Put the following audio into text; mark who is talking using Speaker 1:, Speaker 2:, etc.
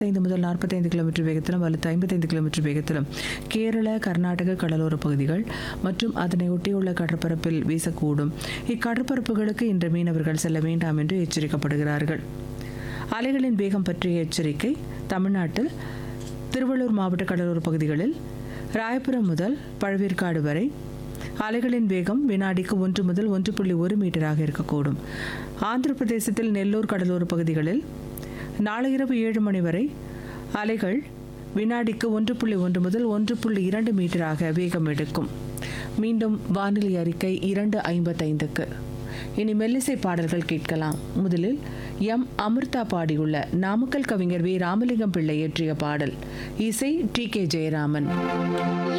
Speaker 1: ஐந்து முதல் நாற்பத்தைந்து கிலோமீட்டர் வேகத்திலும் வலுத்து ஐம்பத்தைந்து கிலோமீட்டர் வேகத்திலும் கேரள கர்நாடக கடலோர பகுதிகள் மற்றும் அதனை ஒட்டியுள்ள கடற்பரப்பில் வீசக்கூடும் இக்கடற்பரப்புகளுக்கு இன்று மீனவர்கள் செல்ல வேண்டாம் என்று எச்சரிக்கப்படுகிறார்கள் அலைகளின் வேகம் பற்றிய எச்சரிக்கை தமிழ்நாட்டில் திருவள்ளூர் மாவட்ட கடலோர பகுதிகளில் ராயபுரம் முதல் பழவேற்காடு வரை அலைகளின் வேகம் வினாடிக்கு ஒன்று முதல் ஒன்று புள்ளி ஒரு மீட்டராக இருக்கக்கூடும் ஆந்திர பிரதேசத்தில் நெல்லூர் கடலோர பகுதிகளில் நாளை இரவு ஏழு மணி வரை அலைகள் வினாடிக்கு ஒன்று புள்ளி ஒன்று முதல் ஒன்று புள்ளி இரண்டு மீட்டராக வேகம் எடுக்கும் மீண்டும் வானிலை அறிக்கை இரண்டு ஐம்பத்தைந்துக்கு இனி மெல்லிசை பாடல்கள் கேட்கலாம் முதலில் எம் அமிர்தா பாடியுள்ள நாமக்கல் கவிஞர் வி ராமலிங்கம் பிள்ளை இயற்றிய பாடல் இசை டி கே ஜெயராமன்